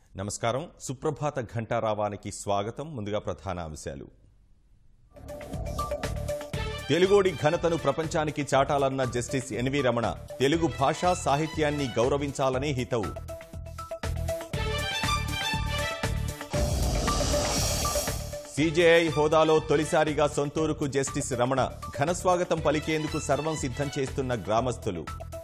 నమస్కారం సుప్రభాత ఘంటారావానికి స్వాగతం ముందుగా ప్రధాన అంశాలు తెలుగోడి ఘనతను ప్రపంచానికి చాటాలన్న జస్టిస్ ఎన్వి రమణ తెలుగు భాషా సాహిత్యాన్ని గౌరవించాలని హితవు సీజేఐ హోదాలో తొలిసారిగా సొంతూరుకు జస్టిస్ రమణ ఘనస్వాగతం పలికేందుకు సర్వం సిద్ధం చేస్తున్న గ్రామస్తులు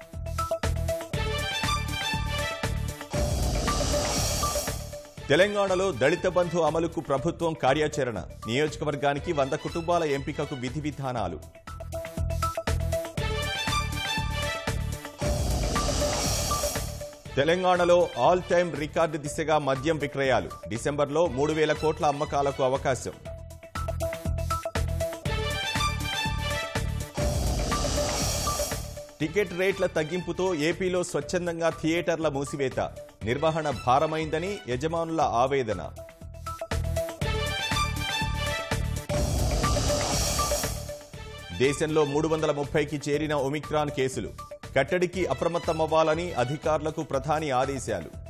తెలంగాణలో దళిత బంధు అమలుకు ప్రభుత్వం కార్యాచరణ నియోజకవర్గానికి వంద కుటుంబాల ఎంపికకు విధి విధానాలు తెలంగాణలో ఆల్ టైమ్ రికార్డు దిశగా మద్యం విక్రయాలు డిసెంబర్లో మూడు వేల కోట్ల అమ్మకాలకు అవకాశం టికెట్ రేట్ల తగ్గింపుతో ఏపీలో స్వచ్ఛందంగా థియేటర్ల మూసివేత నిర్వహణ భారమైందని యజమానుల ఆవేదన దేశంలో మూడు వందల ముప్పైకి చేరిన ఒమిక్రాన్ కేసులు కట్టడికి అప్రమత్తమవ్వాలని అధికారులకు ప్రధాని ఆదేశాలు